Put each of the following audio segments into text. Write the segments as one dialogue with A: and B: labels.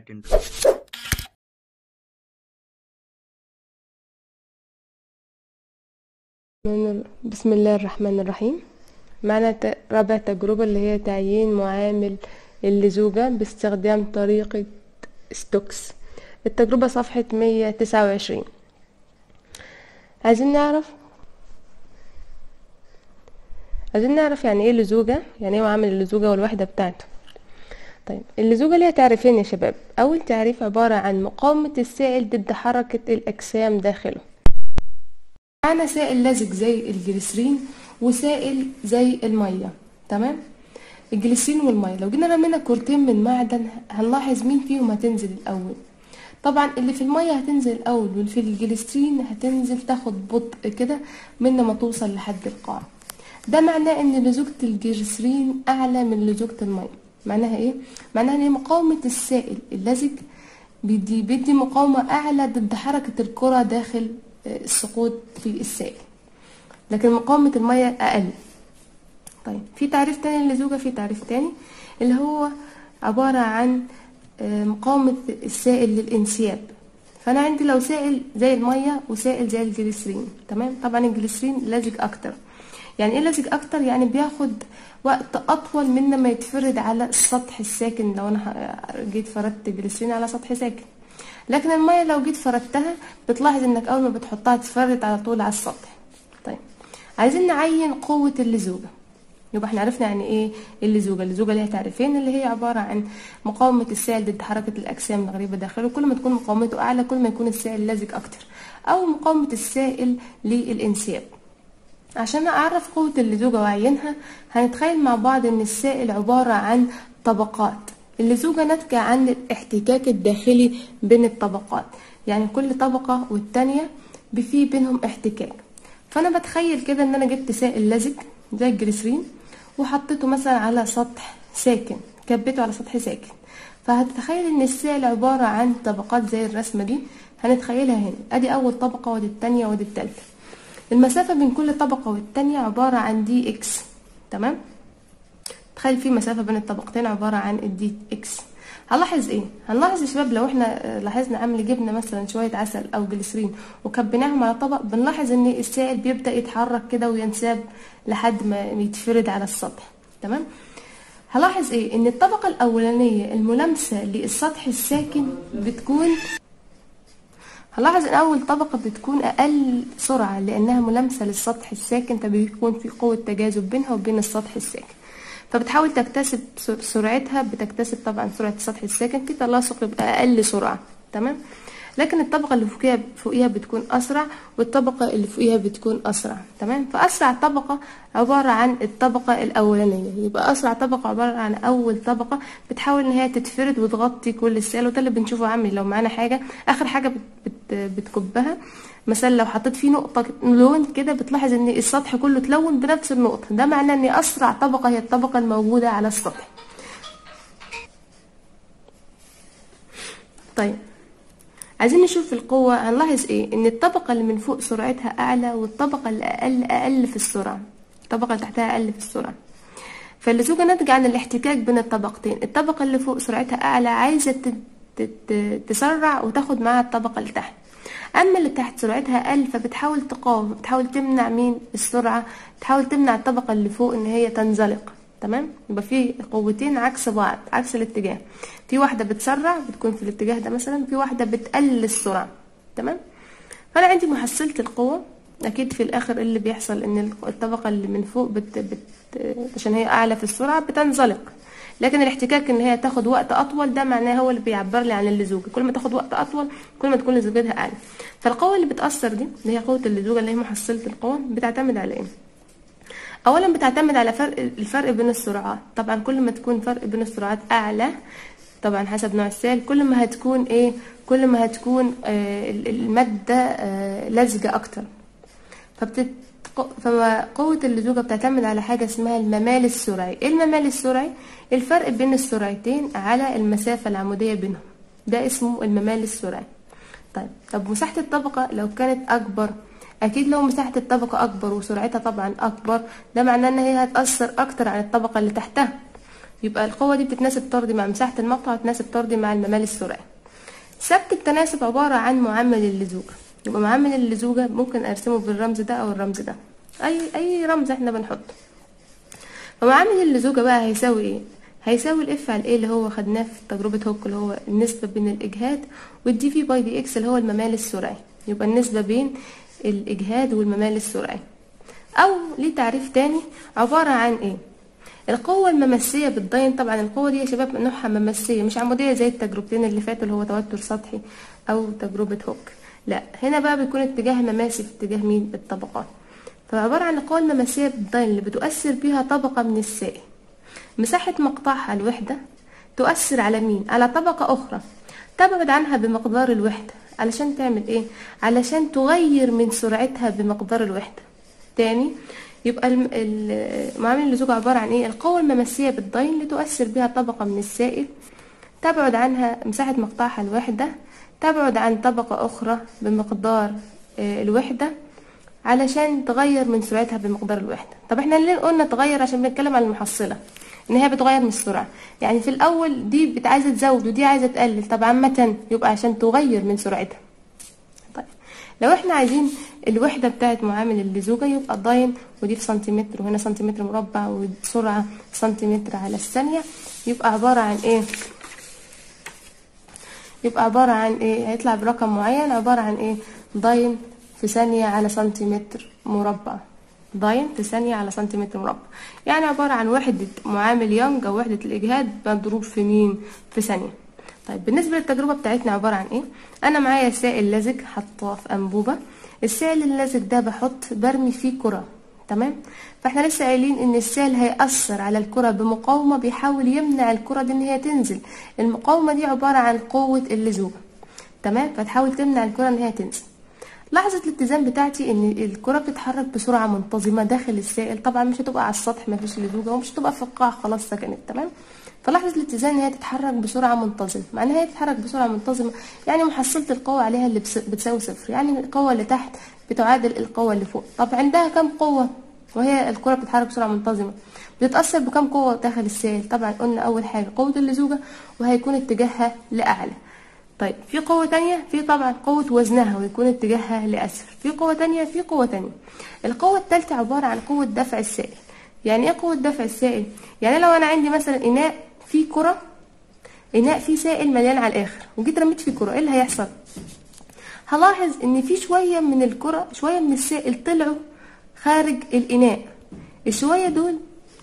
A: second.
B: من- بسم الله الرحمن الرحيم معنا ت- رابع تجربة اللي هي تعيين معامل اللزوجة باستخدام طريقة ستوكس التجربة صفحة 129 عايزين نعرف عايزين نعرف يعني ايه لزوجة يعني ايه معامل اللزوجة والوحدة بتاعته طيب اللزوجة ليها تعريفين يا شباب أول تعريف عبارة عن مقاومة السائل ضد حركة الأجسام داخله معانا سائل لزج زي الجليسرين وسائل زي المية تمام الجليسرين والمية لو جينا رمينا كورتين من معدن هنلاحظ مين فيهم هتنزل الأول طبعا اللي في المية هتنزل الأول واللي في الجليسرين هتنزل تاخد بطء كده من ما توصل لحد القاع ده معناه ان لزوجة الجليسرين أعلى من لزوجة المية معناها ايه؟ معناها ان مقاومة السائل اللزج بيدي بيدي مقاومة أعلى ضد حركة الكرة داخل آه، السقوط في السائل لكن مقاومة المية أقل طيب في تعريف تاني للزوجة في تعريف تاني اللي هو عبارة عن آه، مقاومة السائل للانسياب فأنا عندي لو سائل زي المية وسائل زي الجليسرين تمام طبعا الجليسرين لازج أكتر يعني ايه لازج أكتر يعني بياخد وقت أطول من ما يتفرد على السطح الساكن لو أنا ه- جيت فردت جليسرين على سطح ساكن لكن المية لو جيت فردتها بتلاحظ انك اول ما بتحطها تفرد على طول على السطح طيب عايزين نعين قوة اللزوجة يبقى احنا عرفنا يعني ايه اللزوجة اللزوجة ليها تعريفين اللي هي عبارة عن مقاومة السائل ضد حركة الأجسام الغريبة داخله كل ما تكون مقاومته أعلى كل ما يكون السائل لازج أكتر أو مقاومة السائل للانسياب عشان أعرف قوة اللزوجة وأعينها هنتخيل مع بعض إن السائل عبارة عن طبقات اللزوجة ناتجة عن الاحتكاك الداخلي بين الطبقات يعني كل طبقة والتانية في بينهم احتكاك فأنا بتخيل كده إن أنا جبت سائل لزج زي الجليسرين وحطيته مثلا على سطح ساكن كبيته على سطح ساكن فهتتخيل إن السائل عبارة عن طبقات زي الرسمة دي هنتخيلها هنا أدي أول طبقة وأدي التانية وأدي التالتة المسافة بين كل طبقة والتانية عبارة عن دي اكس تمام تخيل في مسافة بين الطبقتين عبارة عن الدي اكس هنلاحظ ايه هنلاحظ يا شباب لو احنا آه، لاحظنا عمل جبنا مثلا شوية عسل او جليسرين وكبيناهم على طبق بنلاحظ ان السائل بيبدأ يتحرك كده وينساب لحد ما يتفرد على السطح تمام هلاحظ ايه ان الطبقة الاولانية الملامسة للسطح الساكن بتكون هلاحظ ان اول طبقة بتكون اقل سرعة لانها ملامسة للسطح الساكن فبيكون في قوة تجاذب بينها وبين السطح الساكن فبتحاول تكتسب سر- سرعتها بتكتسب طبعا سرعة السطح الساكن في تلاصق يبقى اقل سرعة تمام لكن الطبقة اللي فوقيها فوقيها بتكون اسرع والطبقة اللي فوقيها بتكون اسرع تمام فاسرع طبقة عبارة عن الطبقة الاولانية يبقى اسرع طبقة عبارة عن اول طبقة بتحاول ان هي تتفرد وتغطي كل السائل وده اللي بنشوفه عامل لو معانا حاجة اخر حاجة بت بت بتكبها مثلا لو حطيت فيه نقطة لون كده بتلاحظ ان السطح كله اتلون بنفس النقطة ده معناه ان اسرع طبقة هي الطبقة الموجودة على السطح طيب عايزين نشوف القوة هنلاحظ ايه ان الطبقة اللي من فوق سرعتها اعلى والطبقة اللي اقل اقل في السرعة الطبقة اللي تحتها اقل في السرعة فاللزوجة ناتجة عن الاحتكاك بين الطبقتين الطبقة اللي فوق سرعتها اعلى عايزة ت- ت- ت- تسرع وتاخد معاها الطبقة اللي تحت اما اللي تحت سرعتها اقل فبتحاول تقاوم بتحاول تمنع مين السرعة تحاول تمنع الطبقة اللي فوق ان هي تنزلق تمام يبقى في قوتين عكس بعض عكس الاتجاه في واحدة بتسرع بتكون في الاتجاه ده مثلا في واحدة بتقلل السرعة تمام فانا عندي محصلة القوة اكيد في الاخر إيه اللي بيحصل ان الطبقة اللي من فوق بت... بت... عشان هي اعلى في السرعة بتنزلق لكن الاحتكاك ان هي تاخد وقت اطول ده معناه هو اللي بيعبر لي عن اللزوجة كل ما تاخد وقت اطول كل ما تكون لزوجتها اعلى فالقوة اللي بتأثر دي اللي هي قوة اللزوجة اللي هي محصلة القوة بتعتمد على ايه اولا بتعتمد على فرق الفرق بين السرعات طبعا كل ما تكون فرق بين السرعات اعلى طبعا حسب نوع السائل كل ما هتكون ايه كل ما هتكون آه ال- المادة آه لزجة اكتر فبتت... فقوة اللزوجة بتعتمد على حاجة اسمها الممال السرعي ايه الممال السرعي الفرق بين السرعتين على المسافة العمودية بينهم ده اسمه الممال السرعي طيب طب مساحة الطبقة لو كانت أكبر أكيد لو مساحة الطبقة أكبر وسرعتها طبعا أكبر ده معناه إن هي هتأثر أكتر على الطبقة اللي تحتها يبقى القوة دي بتتناسب طردي مع مساحة المقطع وتتناسب طردي مع الممال السرعي ثبت التناسب عبارة عن معامل اللزوجة يبقى معامل اللزوجة ممكن ارسمه بالرمز ده او الرمز ده اي اي رمز احنا بنحطه فمعامل اللزوجة بقى هيساوي ايه هيساوي الاف على الايه اللي هو خدناه في تجربة هوك اللي هو النسبة بين الاجهاد والدي في باي دي اكس اللي هو الممال السرعي يبقى النسبة بين الاجهاد والممال السرعي او ليه تعريف تاني عبارة عن ايه القوة الممسية بالضين طبعا القوة دي يا شباب نوعها ممسية مش عمودية زي التجربتين اللي فاتوا اللي هو توتر سطحي أو تجربة هوك لا هنا بقى بيكون اتجاه مماسي في اتجاه مين الطبقات فعبارة عن القوة الممسية بالضين اللي بتؤثر بها طبقة من السائل مساحة مقطعها الوحدة تؤثر على مين على طبقة أخرى تبعد عنها بمقدار الوحدة علشان تعمل ايه علشان تغير من سرعتها بمقدار الوحدة تاني يبقى معامل اللزوج عبارة عن ايه القوة الممسية بالضين لتؤثر بها طبقة من السائل تبعد عنها مساحة مقطعها الوحدة تبعد عن طبقة أخرى بمقدار الوحدة علشان تغير من سرعتها بمقدار الوحدة طب احنا ليه قلنا تغير عشان بنتكلم عن المحصلة ان هي بتغير من السرعة يعني في الاول دي بت- عايزة تزود ودي عايزة تقلل طب عامة يبقى عشان تغير من سرعتها طيب لو احنا عايزين الوحدة بتاعت معامل اللزوجة يبقى الضاين ودي في سنتيمتر وهنا سنتيمتر مربع وسرعة سنتيمتر على الثانية يبقى عبارة عن ايه يبقى عبارة عن ايه هيطلع برقم معين عبارة عن ايه ضاين في ثانية على سنتيمتر مربع ضاين في ثانية على سنتيمتر مربع يعني عبارة عن وحدة معامل يونج أو وحدة الإجهاد مضروب في مين في ثانية طيب بالنسبة للتجربة بتاعتنا عبارة عن ايه أنا معايا سائل لزج حطاه في أنبوبة السائل اللزج ده بحط برمي فيه كرة تمام فاحنا لسه قايلين ان السائل هيأثر على الكرة بمقاومة بيحاول يمنع الكرة دي ان هي تنزل المقاومة دي عبارة عن قوة اللزوجة تمام فتحاول تمنع الكرة ان هي تنزل لحظة الاتزان بتاعتي ان الكرة بتتحرك بسرعة منتظمة داخل السائل طبعا مش هتبقى على السطح مفيش لزوجة ومش هتبقى في القاع خلاص سكنت تمام فلحظة الاتزان ان هي تتحرك بسرعة منتظمة مع ان هي تتحرك بسرعة منتظمة يعني محصلة القوة عليها اللي بس- بتساوي صفر يعني القوة اللي تحت بتعادل القوة اللي فوق طب عندها كم قوة وهي الكرة بتتحرك بسرعة منتظمة بتتأثر بكم قوة داخل السائل طبعا قلنا أول حاجة قوة اللزوجة وهيكون اتجاهها لأعلى طيب في قوة تانية في طبعا قوة وزنها ويكون اتجاهها لأسفل في قوة تانية في قوة تانية القوة التالتة عبارة عن قوة دفع السائل يعني ايه قوة دفع السائل يعني لو انا عندي مثلا اناء فيه كرة اناء فيه سائل مليان على الاخر وجيت رميت فيه كرة ايه اللي هيحصل هلاحظ ان في شوية من الكرة شوية من السائل طلعوا خارج الاناء الشوية دول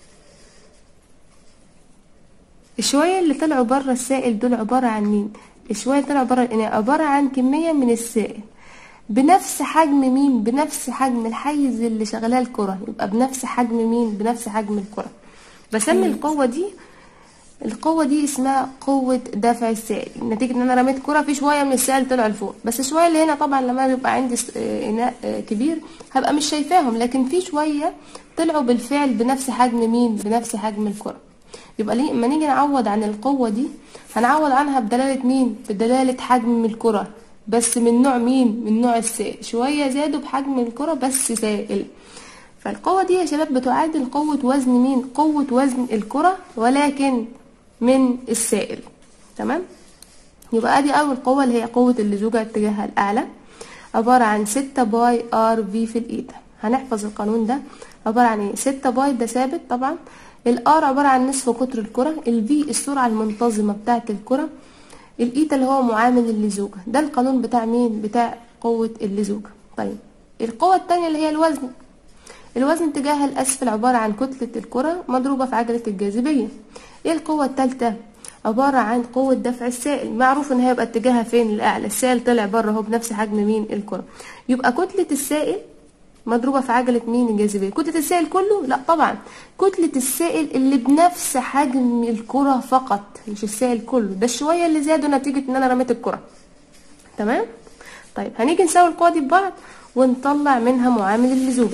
B: الشوية اللي طلعوا بره السائل دول عبارة عن مين الشوية اللي طلعوا بره الإناء عبارة عن كمية من السائل بنفس حجم مين بنفس حجم الحيز اللي شغلاه الكرة يبقى بنفس حجم مين بنفس حجم الكرة بسمي القوة دي القوة دي اسمها قوة دفع السائل نتيجة ان انا رميت كرة في شوية من السائل طلع لفوق بس الشوية اللي هنا طبعا لما بيبقى عندي س- آه، اناء آه، كبير هبقى مش شايفاهم لكن في شوية طلعوا بالفعل بنفس حجم مين بنفس حجم الكرة يبقى ليه اما نيجي نعوض عن القوة دي هنعوض عنها بدلالة مين بدلالة حجم الكرة بس من نوع مين من نوع السائل شوية زادوا بحجم الكرة بس سائل فالقوة دي يا شباب بتعادل قوة وزن مين قوة وزن الكرة ولكن من السائل تمام يبقى ادي اول قوة اللي هي قوة اللزوجة اتجاهها الاعلى عبارة عن ستة باي ار في في الايتا هنحفظ القانون ده عبارة عن ايه ستة باي ده ثابت طبعا الار عبارة عن نصف قطر الكرة الفي السرعة المنتظمة بتاعة الكرة الايتا اللي هو معامل اللزوجة ده القانون بتاع مين بتاع قوة اللزوجة طيب القوة التانية اللي هي الوزن الوزن اتجاه الأسفل عبارة عن كتلة الكرة مضروبة في عجلة الجاذبية ايه القوة التالتة عبارة عن قوة دفع السائل معروف ان هيبقى اتجاهها فين الأعلى السائل طلع بره هو بنفس حجم مين الكرة يبقى كتلة السائل مضروبة في عجلة مين الجاذبية كتلة السائل كله لا طبعا كتلة السائل اللي بنفس حجم الكرة فقط مش السائل كله ده الشوية اللي زادوا نتيجة ان انا رميت الكرة تمام طيب هنيجي نساوي القوى دي ببعض ونطلع منها معامل اللزوجة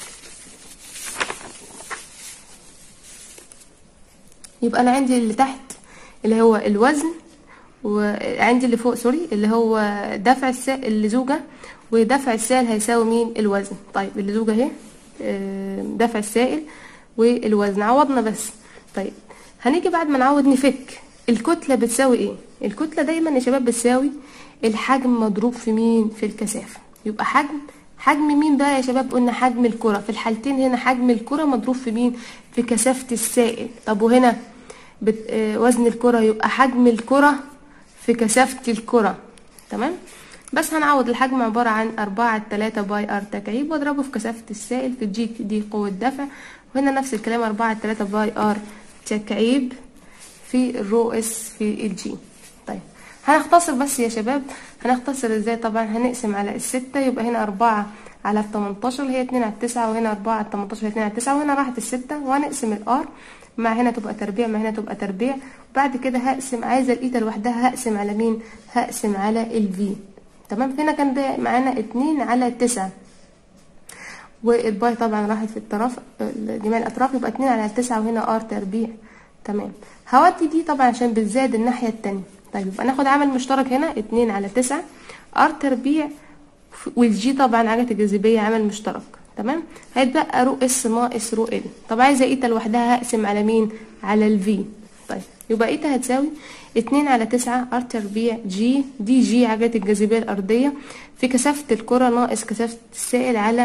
B: يبقى انا عندي اللي تحت اللي هو الوزن وعندي اللي فوق سوري اللي هو دفع السائل اللزوجة ودفع السائل هيساوي مين الوزن طيب اللزوجة اهي آه، دفع السائل والوزن عوضنا بس طيب هنيجي بعد ما نعوض نفك الكتلة بتساوي ايه الكتلة دايما يا شباب بتساوي الحجم مضروب في مين في الكثافة يبقى حجم حجم مين بقى يا شباب قلنا حجم الكرة في الحالتين هنا حجم الكرة مضروب في مين في كثافة السائل طب وهنا بت... آه وزن الكرة يبقى حجم الكرة في كثافة الكرة تمام بس هنعوض الحجم عبارة عن أربعة على تلاتة باي ار تكعيب واضربه في كثافة السائل في الجي دي قوة دفع وهنا نفس الكلام أربعة على تلاتة باي ار تكعيب في الرو اس في الجي طيب هنختصر بس يا شباب هنختصر ازاي طبعا هنقسم على الستة يبقى هنا أربعة على التمنتاشر هي اتنين على التسعة وهنا أربعة على التمنتاشر هي اتنين على التسعة وهنا راحت الستة وهنقسم الار مع هنا تبقى تربيع مع هنا تبقى تربيع بعد كده هقسم عايزة الإيتا لوحدها هقسم على مين هقسم على الفي تمام هنا كان ده معانا اتنين على تسعة والباي طبعا راحت في الطرف جميع الأطراف يبقى اتنين على تسعة وهنا ار تربيع تمام هودي دي طبعا عشان بتزاد الناحية التانية طيب يبقى ناخد عامل مشترك هنا اتنين على تسعة ار تربيع والجي طبعا عجلة الجاذبية عامل مشترك تمام هيتبقى رو اس ناقص رو ال طب عايزة ايتا لوحدها هقسم على مين على الفي طيب يبقى ايتا هتساوي اتنين على تسعة ار تربيع جي دي جي عجلة الجاذبية الأرضية في كثافة الكرة ناقص كثافة السائل على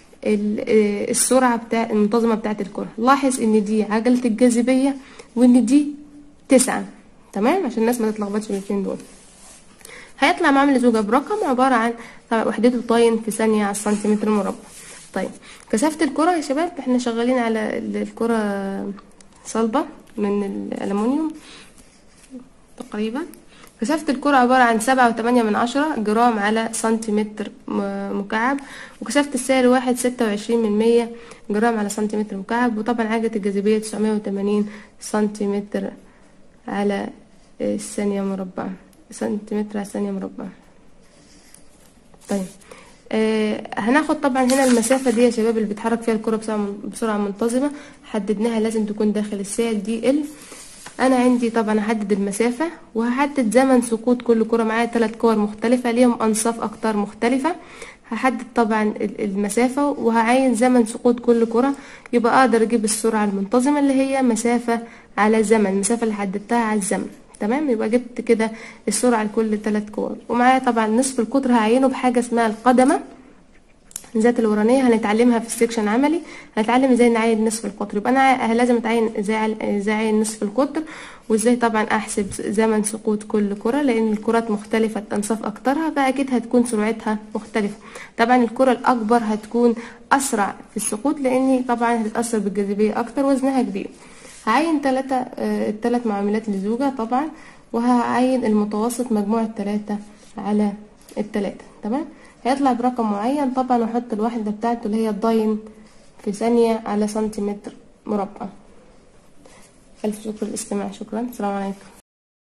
B: السرعة بتاع المنتظمة بتاعة الكرة لاحظ ان دي عجلة الجاذبية وان دي تسعة تمام عشان الناس ما تتلخبطش بين الاثنين دول هيطلع معامل زوجة برقم عبارة عن طبعا وحدته طاين في ثانية على السنتيمتر مربع طيب كثافة الكرة يا شباب احنا شغالين على الكرة صلبة من الألمونيوم تقريبا كثافة الكرة عبارة عن سبعة وتمانية من عشرة جرام على سنتيمتر مكعب وكثافة السائل واحد ستة وعشرين من مية جرام على سنتيمتر مكعب وطبعا عجلة الجاذبية تسعمية وتمانين سنتيمتر على الثانية مربعة سنتيمتر على الثانية مربعة طيب آه هناخد طبعا هنا المسافة دي يا شباب اللي بيتحرك فيها الكرة بسرعة منتظمة حددناها لازم تكون داخل السائل دي ال انا عندي طبعا هحدد المسافة وهحدد زمن سقوط كل كرة معايا ثلاث كور مختلفة ليهم انصاف اقطار مختلفة هحدد طبعا المسافة وهعين زمن سقوط كل كرة يبقى اقدر اجيب السرعة المنتظمة اللي هي مسافة على زمن المسافة اللي حددتها على الزمن تمام يبقى جبت كده السرعة لكل ثلاث كور ومعايا طبعا نصف القطر هعينه بحاجة اسمها القدمة ذات الورانية هنتعلمها في السكشن عملي هنتعلم ازاي نعين نصف القطر يبقى انا لازم اتعين ازاي ازاي اعين نصف القطر وازاي طبعا احسب زمن سقوط كل كرة لان الكرات مختلفة انصاف اكترها فاكيد هتكون سرعتها مختلفة طبعا الكرة الاكبر هتكون اسرع في السقوط لان طبعا هتتأثر بالجاذبية اكتر وزنها كبير هعين تلاتة آه التلات معاملات لزوجة طبعا وهعين المتوسط مجموع التلاتة على التلاتة تمام هيطلع برقم معين طبعا واحط الوحدة بتاعته اللي هي الضاين في ثانية على سنتيمتر مربع ألف شكر للاستماع شكرا السلام عليكم